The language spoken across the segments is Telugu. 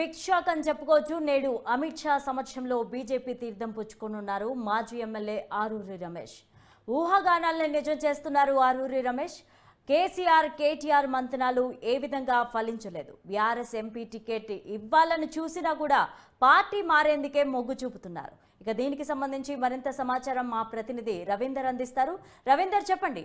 బిగ్ షాక్ అని చెప్పుకోవచ్చు నేడు అమిత్ షా సమక్షంలో బీజేపీ తీర్థం పుచ్చుకోనున్నారు మాజీ ఎమ్మెల్యే ఆరూరి రమేష్ ఊహాగానాల్ని నిజం చేస్తున్నారు ఆరూరి రమేష్ కేసీఆర్ కేటీఆర్ మంతనాలు ఏ విధంగా ఫలించలేదు బీఆర్ఎస్ ఎంపీ టికెట్ ఇవ్వాలని చూసినా కూడా పార్టీ మారేందుకే మొగ్గు చూపుతున్నారు ఇక దీనికి సంబంధించి మరింత సమాచారం మా ప్రతినిధి రవీందర్ అందిస్తారు రవీందర్ చెప్పండి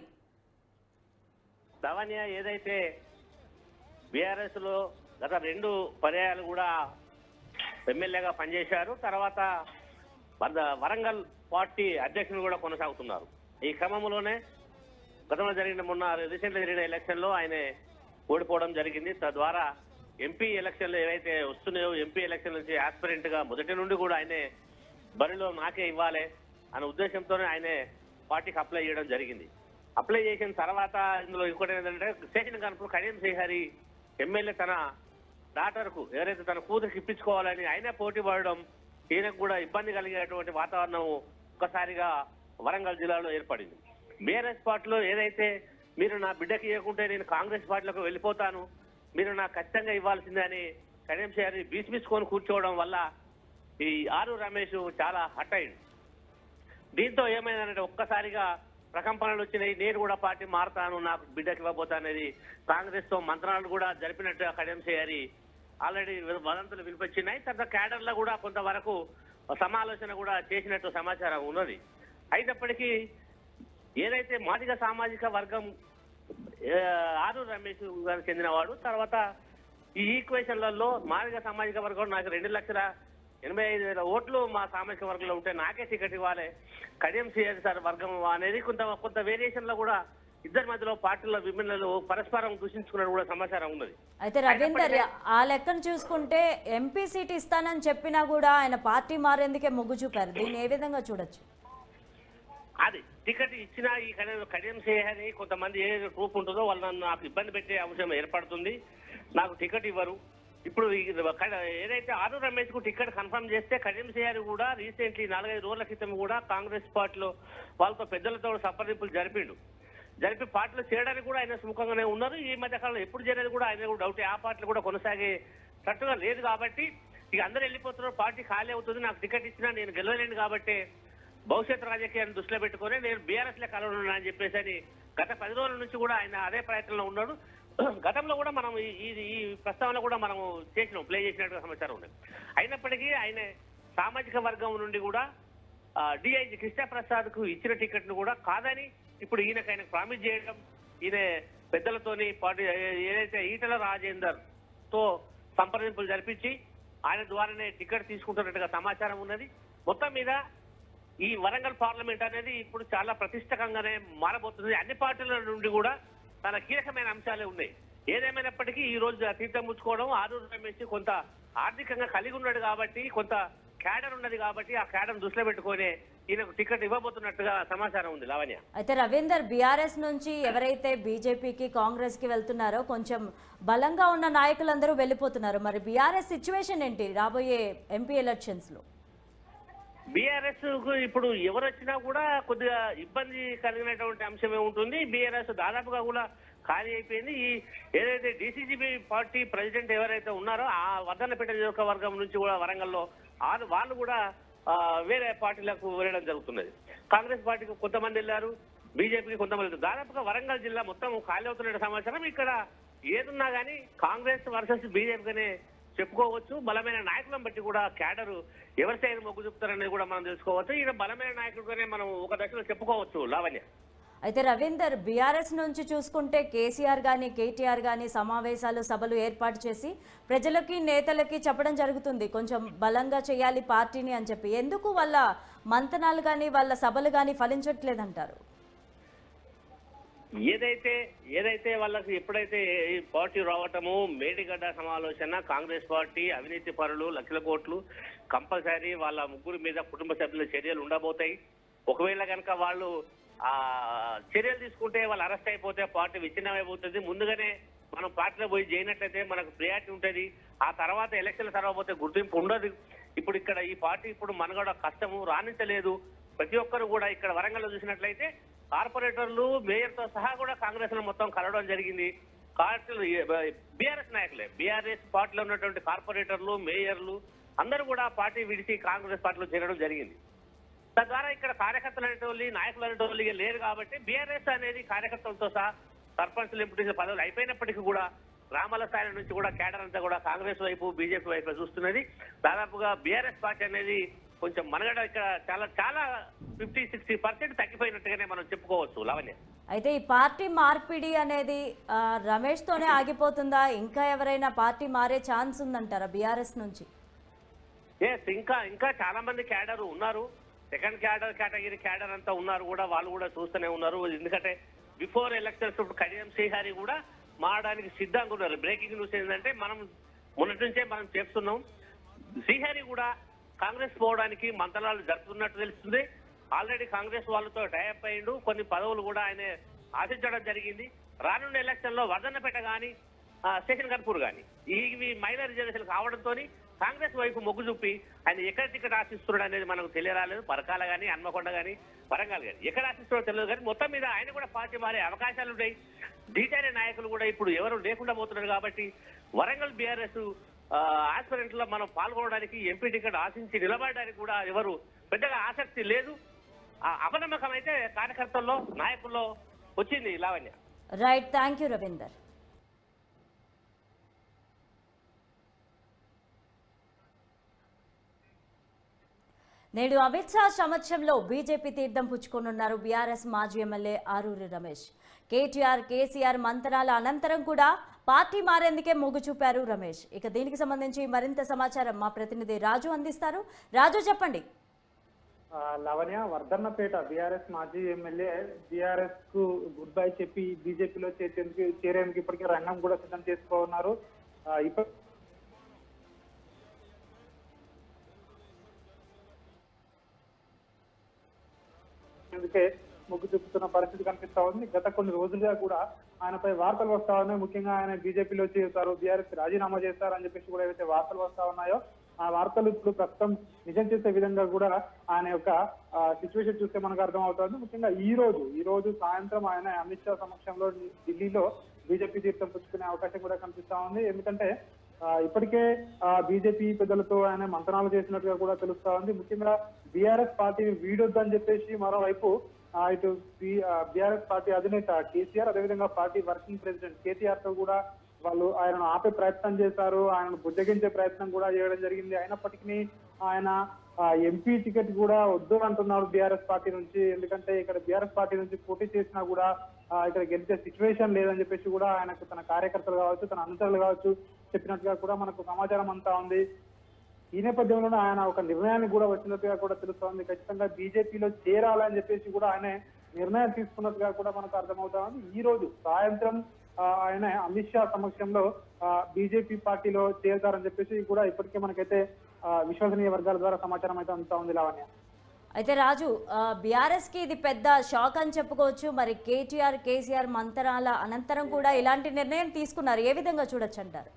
లావణ్య ఏదైతే బీఆర్ఎస్ లో గత రెండు పర్యాయాలు కూడా ఎమ్మెల్యేగా పనిచేశారు తర్వాత వద- వరంగల్ పార్టీ అధ్యక్షులు కూడా కొనసాగుతున్నారు ఈ క్రమంలోనే గతంలో జరిగిన మొన్న రీసెంట్ జరిగిన ఎలక్షన్ లో ఆయన ఓడిపోవడం జరిగింది తద్వారా ఎంపీ ఎలక్షన్లు ఏవైతే వస్తున్నాయో ఎంపీ ఎలక్షన్ నుంచి ఆస్పిరెంట్ గా మొదటి నుండి కూడా ఆయనే బరిలో నాకే ఇవ్వాలి అనే ఉద్దేశంతోనే ఆయనే పార్టీకి అప్లై చేయడం జరిగింది అప్లై చేసిన తర్వాత ఇందులో ఇంకోటి ఏంటంటే స్టేషన్ కనుక కడియం శ్రీహరి ఎమ్మెల్యే తన డాటర్ కు ఎవరైతే తన కూతురికి ఇప్పించుకోవాలని ఆయనే పోటీ పడడం ఈయనకు కూడా ఇబ్బంది కలిగేటువంటి వాతావరణం ఒక్కసారిగా వరంగల్ జిల్లాలో ఏర్పడింది బీఆర్ఎస్ పార్టీలో ఏదైతే మీరు నా బిడ్డకి ఇవ్వకుంటే నేను కాంగ్రెస్ పార్టీలోకి వెళ్ళిపోతాను మీరు నాకు ఖచ్చితంగా ఇవ్వాల్సిందే అని కడియం శ్రీహరి బీసిబీసుకొని కూర్చోవడం వల్ల ఈ ఆరు రమేష్ చాలా హట్ అయింది దీంతో ఏమైందంటే ఒక్కసారిగా ప్రకంపనలు వచ్చినాయి నేను కూడా పార్టీ మారుతాను నాకు బిడ్డకి ఇవ్వబోతా అనేది కాంగ్రెస్ తో మంత్రాలు కూడా జరిపినట్టు కడియం చేయాలి ఆల్రెడీ వదంతులు వినిపించినాయి తర్వాత క్యాడర్ లో కూడా కొంతవరకు సమాలోచన కూడా చేసినట్టు సమాచారం ఉన్నది అయినప్పటికీ ఏదైతే మాదిగ సామాజిక వర్గం ఏ, ఆరు రమేష్ గారికి చెందినవాడు తర్వాత ఈ ఈక్వేషన్లలో మాదిగ సామాజిక వర్గం నాకు రెండు లక్షల ఎనభై ఐదు వేల ఓట్లు మా సామాజిక వర్గంలో ఉంటే నాకే టికెట్ ఇవ్వాలి కడియం సిఎస్ సార్ వర్గం అనేది కొంత కొంత వేరియేషన్ లో కూడా ఇద్దరి మధ్యలో పార్టీల విభిన్నలు పరస్పరం దూషించుకున్నట్టు కూడా సమాచారం ఉన్నది అయితే రవీందర్ ఆ లెక్కను చూసుకుంటే ఎంపీ సీట్ ఇస్తానని చెప్పినా కూడా ఆయన పార్టీ మారేందుకే మొగ్గు చూపారు దీన్ని ఏ విధంగా చూడొచ్చు అది టికెట్ ఇచ్చినా ఈ కడియం కడియం చేయని కొంతమంది ఏ గ్రూప్ ఉంటుందో వాళ్ళు నన్ను నాకు ఇబ్బంది పెట్టే అంశం ఏర్పడుతుంది నాకు టికెట్ ఇవ్వరు ఇప్పుడు ఈ కడ- ఏదైతే ఆరు రమేష్ కు టికెట్ కన్ఫర్మ్ చేస్తే కడియం చేయాలి కూడా రీసెంట్లీ నాలుగైదు రోజుల క్రితం కూడా కాంగ్రెస్ పార్టీలో వాళ్ళతో పెద్దలతో సంప్రదింపులు జరిపిండు జరిపి పార్టీలో చేయడానికి కూడా ఆయన సుముఖంగానే ఉన్నారు ఈ మధ్య కాలంలో ఎప్పుడు చేరేది కూడా ఆయన కూడా డౌట్ ఆ పార్టీలు కూడా కొనసాగేటట్టుగా లేదు కాబట్టి ఇక అందరూ వెళ్ళిపోతున్నారు పార్టీ ఖాళీ అవుతుంది నాకు టికెట్ ఇచ్చినా నేను గెలవలేను కాబట్టి భవిష్యత్ రాజకీయాన్ని దృష్టిలో పెట్టుకొని నేను బీఆర్ఎస్ లో కలవనున్నా అని చెప్పేసి అని గత పది రోజుల నుంచి కూడా ఆయన అదే ప్రయత్నంలో ఉన్నాడు గతంలో కూడా మనం ఈ- ఈ ఈ ప్రస్తావన కూడా మనం చేసినాం ప్లే చేసినట్టుగా సమాచారం ఉంది అయినప్పటికీ ఆయన సామాజిక వర్గం నుండి కూడా డిఐజీ కృష్ణప్రసాద్ కు ఇచ్చిన టికెట్ ను కూడా కాదని ఇప్పుడు ఈయనకు ఆయన ప్రామిస్ చేయడం ఈయన పెద్దలతోని పార్టీ ఏ- ఏదైతే ఈటల రాజేందర్ తో సంప్రదింపులు జరిపించి ఆయన ద్వారానే టికెట్ తీసుకుంటున్నట్టుగా సమాచారం ఉన్నది మొత్తం మీద ఈ వరంగల్ పార్లమెంట్ అనేది ఇప్పుడు చాలా ప్రతిష్టకంగానే మారబోతుంది అన్ని పార్టీల నుండి కూడా చాలా కీలకమైన అంశాలే ఉన్నాయి ఏదేమైనప్పటికీ ఈ రోజు తీర్థం ముచ్చుకోవడం ఆరు రమేష్ కొంత ఆర్థికంగా కలిగి ఉన్నాడు కాబట్టి కొంత క్యాడర్ ఉన్నది కాబట్టి ఆ క్యాడర్ దృష్టిలో పెట్టుకొని ఈయనకు టికెట్ ఇవ్వబోతున్నట్టుగా సమాచారం ఉంది లావణ్య అయితే రవీందర్ బీఆర్ఎస్ నుంచి ఎవరైతే బీజేపీకి కాంగ్రెస్ కి వెళ్తున్నారో కొంచెం బలంగా ఉన్న నాయకులందరూ వెళ్ళిపోతున్నారు మరి బీఆర్ఎస్ సిచ్యువేషన్ ఏంటి రాబోయే ఎంపీ ఎలక్షన్స్ లో బీఆర్ఎస్ కు ఇప్పుడు ఎవరు వచ్చినా కూడా కొద్దిగా ఇబ్బంది కలిగినటువంటి అంశమే ఉంటుంది బీఆర్ఎస్ దాదాపుగా కూడా ఖాళీ అయిపోయింది ఈ ఏదైతే డీసీజీబీ పార్టీ ప్రెసిడెంట్ ఎవరైతే ఉన్నారో ఆ వర్ధన్నపేట నియోజకవర్గం నుంచి కూడా వరంగల్లో వాళ్ళు వాళ్ళు కూడా ఆ, వేరే పార్టీలకు వెళ్ళడం జరుగుతున్నది కాంగ్రెస్ పార్టీకి కొంతమంది వెళ్ళారు బీజేపీకి కొంతమంది వెళ్ళారు. దాదాపుగా వరంగల్ జిల్లా మొత్తం ఖాళీ అవుతున్న సమాచారం ఇక్కడ ఏదున్నా కానీ కాంగ్రెస్ వర్సెస్ బీజేపీగానే చెప్పుకోవచ్చు బలమైన నాయకులను బట్టి కూడా క్యాడరు ఎవరి సైడ్ మొగ్గు చూపుతారనేది కూడా మనం తెలుసుకోవచ్చు ఈయన బలమైన నాయకుడుగానే మనం ఒక దశలో చెప్పుకోవచ్చు లావణ్య అయితే రవీందర్ బీఆర్ఎస్ నుంచి చూసుకుంటే కేసీఆర్ కానీ కేటీఆర్ కానీ సమావేశాలు సభలు ఏర్పాటు చేసి ప్రజలకి నేతలకి చెప్పడం జరుగుతుంది కొంచెం బలంగా చేయాలి పార్టీని అని చెప్పి ఎందుకు వాళ్ళ మంతనాలు కానీ వాళ్ళ సభలు కానీ ఫలించట్లేదంటారు ఏదైతే ఏదైతే వాళ్ళకి ఎప్పుడైతే ఈ పార్టీ రావటము మేడిగడ్డ సమాలోచన కాంగ్రెస్ పార్టీ అవినీతి పరులు లక్షల కోట్లు కంపల్సరీ వాళ్ళ ముగ్గురు మీద కుటుంబ సభ్యుల చర్యలు ఉండబోతాయి ఒకవేళ కనుక వాళ్ళు ఆ చర్యలు తీసుకుంటే వాళ్ళు అరెస్ట్ అయిపోతే పార్టీ విచ్ఛిన్నం అయిపోతుంది ముందుగానే మనం పార్టీలో పోయి చేయనట్లయితే మనకు ప్రియారిటీ ఉంటుంది ఆ తర్వాత ఎలక్షన్ల తర్వాత పోతే గుర్తింపు ఉండదు ఇప్పుడు ఇక్కడ ఈ పార్టీ ఇప్పుడు మనగడ కష్టము రాణించలేదు ప్రతి ఒక్కరు కూడా ఇక్కడ వరంగల్లో చూసినట్లయితే కార్పొరేటర్లు మేయర్ తో సహా కూడా కాంగ్రెస్ లో మొత్తం కలవడం జరిగింది బీఆర్ఎస్ నాయకులే బీఆర్ఎస్ పార్టీలో ఉన్నటువంటి కార్పొరేటర్లు మేయర్లు అందరూ కూడా పార్టీ విడిచి కాంగ్రెస్ పార్టీలో చేరడం జరిగింది తద్వారా ఇక్కడ కార్యకర్తలు అనేటోళ్ళు నాయకులు అనేటోళ్ళు ఇక లేరు కాబట్టి బీఆర్ఎస్ అనేది కార్యకర్తలతో సహా సర్పంచ్లు ఎంపీటీసీ పదవులు అయిపోయినప్పటికీ కూడా గ్రామాల స్థాయి నుంచి కూడా కేడర్ అంతా కూడా కాంగ్రెస్ వైపు బీజేపీ వైపు చూస్తున్నది దాదాపుగా బీఆర్ఎస్ పార్టీ అనేది కొంచెం మనగడ ఇక్కడ చాలా చాలా ఫిఫ్టీ సిక్స్టీ పర్సెంట్ తగ్గిపోయినట్టుగానే మనం చెప్పుకోవచ్చు లావణ్య అయితే ఈ పార్టీ మార్పిడి అనేది ఆ, రమేష్తోనే ఆగిపోతుందా ఇంకా ఎవరైనా పార్టీ మారే ఛాన్స్ ఉందంటారా బీఆర్ఎస్ నుంచి ఎస్ ఇంకా ఇంకా చాలా మంది క్యాడర్ ఉన్నారు సెకండ్ క్యాడర్ కేటగిరీ క్యాడర్ అంతా ఉన్నారు కూడా వాళ్ళు కూడా చూస్తూనే ఉన్నారు ఎందుకంటే బిఫోర్ ఎలక్షన్స్ ఇప్పుడు కడియం శ్రీహరి కూడా మారడానికి సిద్ధంగా ఉన్నారు బ్రేకింగ్ న్యూస్ ఏంటంటే మనం మొన్నటి నుంచే మనం చెప్తున్నాం శ్రీహరి కూడా కాంగ్రెస్ పోవడానికి మంతనాలు జరుపుతున్నట్టు తెలుస్తుంది ఆల్రెడీ కాంగ్రెస్ వాళ్ళతో టైప్ అయ్యిండు కొన్ని పదవులు కూడా ఆయన ఆశించడం జరిగింది రానున్న ఎలక్షన్ లో వర్ధన్నపేట గాని ఆ, స్టేషన్ కర్పూర్ గాని ఇవి మైనర్ రిజర్వేషన్ కావడంతో కాంగ్రెస్ వైపు మొగ్గు చూపి ఆయన ఎక్కడ టికెట్ ఆశిస్తున్నాడు అనేది మనకు తెలియరాలేదు పరకాల గాని హన్మకొండ గాని వరంగల్ గాని ఎక్కడ ఆశిస్తున్నాడో తెలియదు కానీ మొత్తం మీద ఆయన కూడా పార్టీ మారే అవకాశాలు ఉన్నాయి డీటైల్ నాయకులు కూడా ఇప్పుడు ఎవరు లేకుండా పోతున్నారు కాబట్టి వరంగల్ బీఆర్ఎస్ ఆస్పిరెంట్ లో మనం పాల్గొనడానికి ఎంపీ టికెట్ ఆశించి నిలబడడానికి కూడా ఎవరు పెద్దగా ఆసక్తి లేదు ఆ అపనమ్మకం అయితే కార్యకర్తల్లో నాయకుల్లో వచ్చింది Lavanya right thank you Ravinder నేడు అమిత్ షా సమక్షంలో బీజేపీ తీర్థం పుచ్చుకోనున్నారు బీఆర్ఎస్ మాజీ ఎమ్మెల్యే ఆరూరి రమేష్ కేటీఆర్ కేసీఆర్ మంతనాల అనంతరం కూడా పార్టీ మారేందుకే మొగ్గు చూపారు రమేష్ ఇక దీనికి సంబంధించి మరింత సమాచారం మా ప్రతినిధి రాజు అందిస్తారు రాజు చెప్పండి ఆ, లవణ్య వర్ధన్నపేట బీఆర్ఎస్ మాజీ ఎమ్మెల్యే బీఆర్ఎస్ కు గుడ్ బై చెప్పి బీజేపీలో చేసేందుకు చేరేందుకు ఇప్పటికే రంగం కూడా సిద్ధం చేసుకోన్నారు ఆ, ఇప్ప- అందుకే మొగ్గు చూపుతున్న పరిస్థితి కనిపిస్తా ఉంది గత కొన్ని రోజులుగా కూడా ఆయనపై వార్తలు వస్తా ఉన్నాయి ముఖ్యంగా ఆయన బీజేపీలో చేరుతారు బీఆర్ఎస్ రాజీనామా చేస్తారు అని చెప్పేసి కూడా ఏవైతే వార్తలు వస్తా ఉన్నాయో ఆ వార్తలు ఇప్పుడు ప్రస్తుతం నిజం చేసే విధంగా కూడా ఆయన యొక్క సిచ్యువేషన్ చూస్తే మనకు అర్థం అవుతుంది ముఖ్యంగా ఈ రోజు ఈ రోజు సాయంత్రం ఆయన అమిత్ షా సమక్షంలో ఢిల్లీలో బీజేపీ తీర్థం పుచ్చుకునే అవకాశం కూడా కనిపిస్తా ఉంది ఎందుకంటే ఆ, ఇప్పటికే బీజేపీ పెద్దలతో ఆయన మంతనాలు చేసినట్టుగా కూడా తెలుస్తా ఉంది ముఖ్యంగా బీఆర్ఎస్ పార్టీని వీడొద్దని చెప్పేసి మరోవైపు ఆ, ఇటు బీఆర్ఎస్ పార్టీ అధినేత కేసీఆర్ అదేవిధంగా పార్టీ వర్కింగ్ ప్రెసిడెంట్ కేటీఆర్ తో కూడా వాళ్ళు ఆయనను ఆపే ప్రయత్నం చేశారు ఆయనను బుజ్జగించే ప్రయత్నం కూడా చేయడం జరిగింది అయినప్పటికీ ఆయన ఎంపీ టికెట్ కూడా వద్దు అంటున్నారు బీఆర్ఎస్ పార్టీ నుంచి ఎందుకంటే ఇక్కడ బీఆర్ఎస్ పార్టీ నుంచి పోటీ చేసినా కూడా ఆ, ఇక్కడ గెలిచే సిచ్యువేషన్ లేదని చెప్పేసి కూడా ఆయనకు తన కార్యకర్తలు కావచ్చు తన అనుచరులు కావచ్చు చెప్పినట్టుగా కూడా మనకు సమాచారం అంతా ఉంది ఈ నేపథ్యంలోనే ఆయన ఒక నిర్ణయానికి కూడా వచ్చినట్టుగా కూడా తెలుస్తోంది ఖచ్చితంగా బీజేపీలో చేరాలని చెప్పేసి కూడా ఆయన నిర్ణయం తీసుకున్నట్టుగా కూడా మనకు అర్థమవుతా ఉంది ఈ రోజు సాయంత్రం ఆ, ఆయన అమిత్ షా సమక్షంలో బీజేపీ పార్టీలో చేరుతారని చెప్పేసి కూడా ఇప్పటికే మనకైతే ఆ, విశ్వసనీయ వర్గాల ద్వారా సమాచారం అయితే అందుతా ఉంది లావణ్య అయితే రాజు బీఆర్ఎస్ కి ఇది పెద్ద షాక్ అని చెప్పుకోవచ్చు మరి కేటీఆర్ కేసీఆర్ మంతనాల అనంతరం కూడా ఇలాంటి నిర్ణయం తీసుకున్నారు ఏ విధంగా చూడొచ్చు అంటారు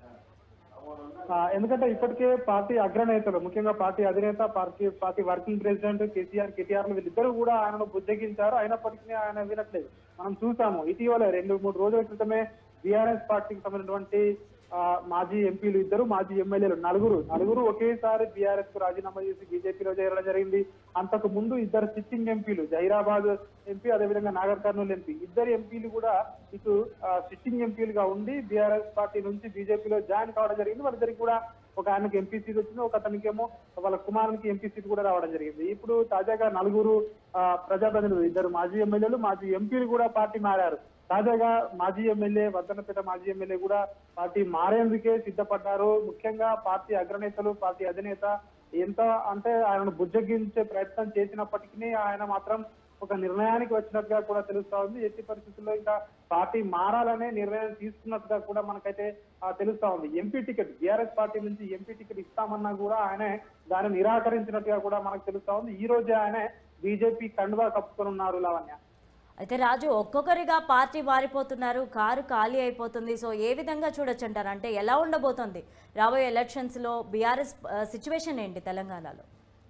ఆ, ఎందుకంటే ఇప్పటికే పార్టీ అగ్రనేతలు ముఖ్యంగా పార్టీ అధినేత party party working president KCR KTR వీళ్ళిద్దరూ కూడా ఆయనను బుజ్జగించారు అయినప్పటికీ ఆయన వినట్లేదు మనం చూసాము ఇటీవల రెండు మూడు రోజుల క్రితమే బీఆర్ఎస్ పార్టీకి సంబంధించినటువంటి ఆ, మాజీ ఎంపీలు ఇద్దరు మాజీ ఎమ్మెల్యేలు నలుగురు నలుగురు ఒకేసారి బీఆర్ఎస్ కు రాజీనామా చేసి బీజేపీలో చేరడం జరిగింది అంతకు ముందు ఇద్దరు సిట్టింగ్ ఎంపీలు జైరాబాద్ ఎంపీ అదేవిధంగా నాగర్ కర్నూలు ఎంపీ ఇద్దరు ఎంపీలు కూడా ఇటు ఆ, సిట్టింగ్ ఎంపీలుగా ఉండి బీఆర్ఎస్ పార్టీ నుంచి బీజేపీలో జాయిన్ కావడం జరిగింది వాళ్ళిద్దరికి కూడా ఒక ఆయనకి ఎంపీ సీట్ వచ్చింది ఒక అతనికేమో వాళ్ళ కుమారునికి ఎంపీ సీట్ కూడా రావడం జరిగింది ఇప్పుడు తాజాగా నలుగురు ఆ, ప్రజాప్రతినిధులు ఇద్దరు మాజీ ఎమ్మెల్యేలు మాజీ ఎంపీలు కూడా పార్టీ మారారు తాజాగా మాజీ ఎమ్మెల్యే వర్ధనపేట మాజీ ఎమ్మెల్యే కూడా పార్టీ మారేందుకే సిద్ధపడ్డారు ముఖ్యంగా పార్టీ అగ్రనేతలు పార్టీ అధినేత ఎంత అంటే ఆయనను బుజ్జగించే ప్రయత్నం చేసినప్పటికీ ఆయన మాత్రం ఒక నిర్ణయానికి వచ్చినట్టుగా కూడా తెలుస్తా ఉంది ఎట్టి పరిస్థితుల్లో ఇంకా పార్టీ మారాలనే నిర్ణయం తీసుకున్నట్టుగా కూడా మనకైతే ఆ, తెలుస్తా ఉంది ఎంపీ టికెట్ బీఆర్ఎస్ పార్టీ నుంచి ఎంపీ టికెట్ ఇస్తామన్నా కూడా ఆయన దాన్ని నిరాకరించినట్టుగా కూడా మనకు తెలుస్తా ఉంది ఈ రోజే ఆయన బీజేపీ కండువా కప్పుకొని ఉన్నారు లావణ్య అయితే రాజు ఒక్కొక్కరిగా పార్టీ మారిపోతున్నారు కారు ఖాళీ అయిపోతుంది సో ఏ విధంగా చూడొచ్చు అంటారు అంటే ఎలా ఉండబోతోంది రాబోయే ఎలక్షన్స్లో బీఆర్ఎస్ సిచ్యువేషన్ ఏంటి తెలంగాణలో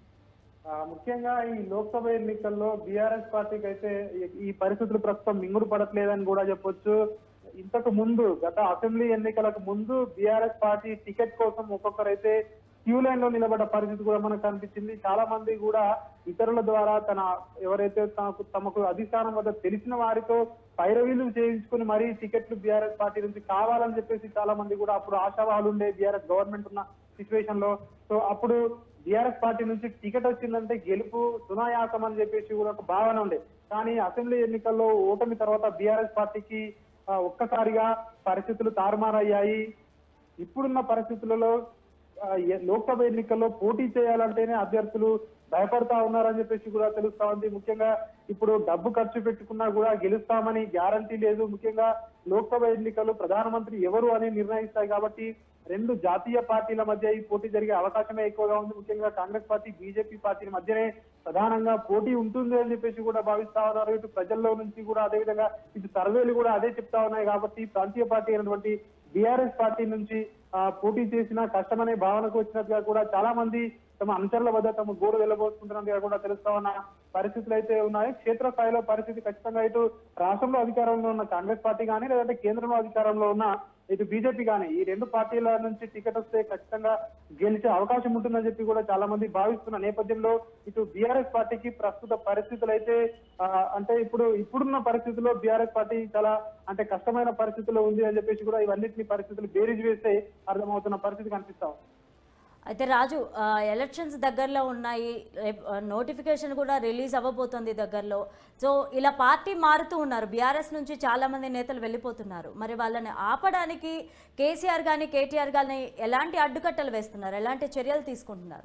ఆ, ముఖ్యంగా ఈ లోక్సభ ఎన్నికల్లో బీఆర్ఎస్ పార్టీకి అయితే ఈ- ఈ పరిస్థితులు ప్రస్తుతం మింగుడు పడట్లేదని కూడా చెప్పొచ్చు ఇంతకు ముందు గత అసెంబ్లీ ఎన్నికలకు ముందు బీఆర్ఎస్ పార్టీ టికెట్ కోసం ఒక్కొక్కరైతే క్యూ లైన్ లో నిలబడ్డ పరిస్థితి కూడా మనకు కనిపించింది చాలా మంది కూడా ఇతరుల ద్వారా తన ఎవరైతే తనకు తమకు అధిష్టానం వద్ద తెలిసిన వారితో పైరవీలు చేయించుకుని మరీ టికెట్లు బీఆర్ఎస్ పార్టీ నుంచి కావాలని చెప్పేసి చాలా మంది కూడా అప్పుడు ఆశావాహులు ఉండే బీఆర్ఎస్ గవర్నమెంట్ ఉన్న సిచ్యువేషన్ లో సో అప్పుడు బీఆర్ఎస్ పార్టీ నుంచి టికెట్ వచ్చిందంటే గెలుపు సునాయాసం అని చెప్పేసి కూడా ఒక భావన ఉండే కానీ అసెంబ్లీ ఎన్నికల్లో ఓటమి తర్వాత బీఆర్ఎస్ పార్టీకి ఆ, ఒక్కసారిగా పరిస్థితులు తారుమారయ్యాయి ఇప్పుడున్న పరిస్థితులలో ఆ, ఎ- లోక్సభ ఎన్నికల్లో పోటీ చేయాలంటేనే అభ్యర్థులు భయపడతా ఉన్నారని చెప్పేసి కూడా తెలుస్తా ఉంది ముఖ్యంగా ఇప్పుడు డబ్బు ఖర్చు పెట్టుకున్నా కూడా గెలుస్తామని గ్యారంటీ లేదు ముఖ్యంగా లోక్సభ ఎన్నికలు ప్రధానమంత్రి ఎవరు అని నిర్ణయిస్తాయి కాబట్టి రెండు జాతీయ పార్టీల మధ్య ఈ పోటీ జరిగే అవకాశమే ఎక్కువగా ఉంది ముఖ్యంగా కాంగ్రెస్ పార్టీ బీజేపీ పార్టీల మధ్యనే ప్రధానంగా పోటీ ఉంటుంది అని చెప్పేసి కూడా భావిస్తా ఉన్నారు ఇటు ప్రజల్లో నుంచి కూడా అదేవిధంగా ఇటు సర్వేలు కూడా అదే చెప్తా ఉన్నాయి కాబట్టి ప్రాంతీయ పార్టీ అయినటువంటి బీఆర్ఎస్ పార్టీ నుంచి ఆ, పోటీ చేసిన కష్టమనే భావనకు వచ్చినట్టుగా కూడా చాలా మంది తమ అనుచరుల వద్ద తమ గోడు వెళ్ళబోతున్నట్టుగా కూడా తెలుస్తా ఉన్న పరిస్థితులు అయితే ఉన్నాయి క్షేత్రస్థాయిలో పరిస్థితి ఖచ్చితంగా ఇటు రాష్ట్రంలో అధికారంలో ఉన్న కాంగ్రెస్ పార్టీ కానీ లేదంటే కేంద్రంలో అధికారంలో ఉన్న ఇటు బీజేపీ కానీ ఈ రెండు పార్టీల నుంచి టికెట్ వస్తే ఖచ్చితంగా గెలిచే అవకాశం ఉంటుందని చెప్పి కూడా చాలా మంది భావిస్తున్న నేపథ్యంలో ఇటు బీఆర్ఎస్ పార్టీకి ప్రస్తుత పరిస్థితులు అయితే ఆ, అంటే ఇప్పుడు ఇప్పుడున్న పరిస్థితుల్లో బీఆర్ఎస్ పార్టీ చాలా అంటే కష్టమైన పరిస్థితుల్లో ఉంది అని చెప్పేసి కూడా ఇవన్నిటిని పరిస్థితులు బేరీజ్ వేస్తే అర్థమవుతున్న పరిస్థితి కనిపిస్తా ఉంది అయితే రాజు ఆ, ఎలక్షన్స్ దగ్గరలో ఉన్నాయి రేపు, ఆ, నోటిఫికేషన్ కూడా రిలీజ్ అవ్వబోతోంది దగ్గరలో సో ఇలా పార్టీ మారుతూ ఉన్నారు బీఆర్ఎస్ నుంచి చాలా మంది నేతలు వెళ్ళిపోతున్నారు మరి వాళ్ళని ఆపడానికి కేసీఆర్ కానీ కేటీఆర్ కానీ ఎలాంటి అడ్డుకట్టలు వేస్తున్నారు ఎలాంటి చర్యలు తీసుకుంటున్నారు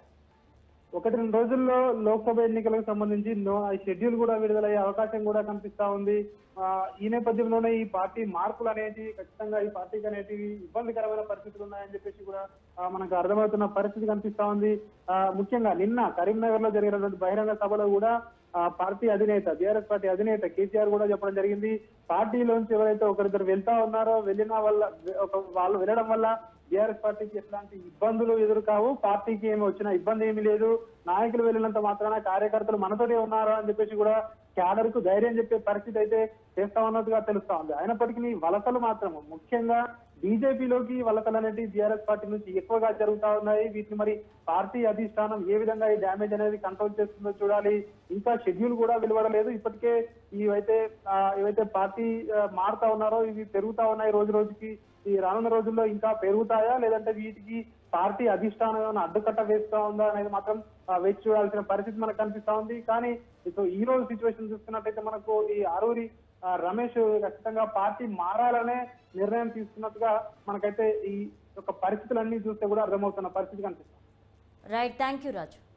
ఒకటి రెండు రోజుల్లో లోక్సభ ఎన్నికలకు సంబంధించి నో షెడ్యూల్ కూడా విడుదలయ్యే అవకాశం కూడా కనిపిస్తా ఉంది ఆ, ఈ నేపథ్యంలోనే ఈ పార్టీ మార్పులు అనేది ఖచ్చితంగా ఈ పార్టీకి అనేటివి ఇబ్బందికరమైన పరిస్థితులు ఉన్నాయని చెప్పేసి కూడా ఆ, మనకు అర్థమవుతున్న పరిస్థితి కనిపిస్తా ఉంది ఆ, ముఖ్యంగా నిన్న కరీంనగర్ లో జరిగినటువంటి బహిరంగ సభలో కూడా ఆ పార్టీ అధినేత బీఆర్ఎస్ పార్టీ అధినేత కేసీఆర్ కూడా చెప్పడం జరిగింది పార్టీలోంచి ఎవరైతే ఒకరిద్దరు వెళ్తా ఉన్నారో వెళ్ళిన వల్ల ఒక వాళ్ళు వెళ్ళడం వల్ల బీఆర్ఎస్ పార్టీకి ఎట్లాంటి ఇబ్బందులు ఎదురు కావు పార్టీకి ఏమి వచ్చిన ఇబ్బంది ఏమీ లేదు నాయకులు వెళ్ళినంత మాత్రాన కార్యకర్తలు మనతోనే ఉన్నారు అని చెప్పేసి కూడా క్యాడర్ కు ధైర్యం చెప్పే పరిస్థితి అయితే చేస్తా ఉన్నట్టుగా తెలుస్తా ఉంది అయినప్పటికీ వలసలు మాత్రం ముఖ్యంగా బీజేపీలోకి వలసలు అనేవి బీఆర్ఎస్ పార్టీ నుంచి ఎక్కువగా జరుగుతా ఉన్నాయి వీటిని మరి పార్టీ అధిష్టానం ఏ విధంగా ఈ డ్యామేజ్ అనేది కంట్రోల్ చేస్తుందో చూడాలి ఇంకా షెడ్యూల్ కూడా వెలువడలేదు ఇప్పటికే ఇవైతే ఆ, ఏవైతే పార్టీ ఆ, మారుతా ఉన్నారో ఇవి పెరుగుతా ఉన్నాయి రోజు రోజుకి ఈ రానున్న రోజుల్లో ఇంకా పెరుగుతాయా లేదంటే వీటికి పార్టీ అధిష్టానం ఏమైనా అడ్డుకట్ట వేస్తా ఉందా అనేది మాత్రం ఆ, వేచి చూడాల్సిన పరిస్థితి మనకు కనిపిస్తా ఉంది కానీ ఇప్పుడు ఈ రోజు సిచ్యువేషన్ చూస్తున్నట్టయితే మనకు ఈ ఆరూరి ఆ, రమేష్ ఖచ్చితంగా పార్టీ మారాలనే నిర్ణయం తీసుకున్నట్టుగా మనకైతే ఈ యొక్క పరిస్థితులన్నీ చూస్తే కూడా అర్థమవుతున్న పరిస్థితి కనిపిస్తుంది రైట్ థ్యాంక్ యూ రాజు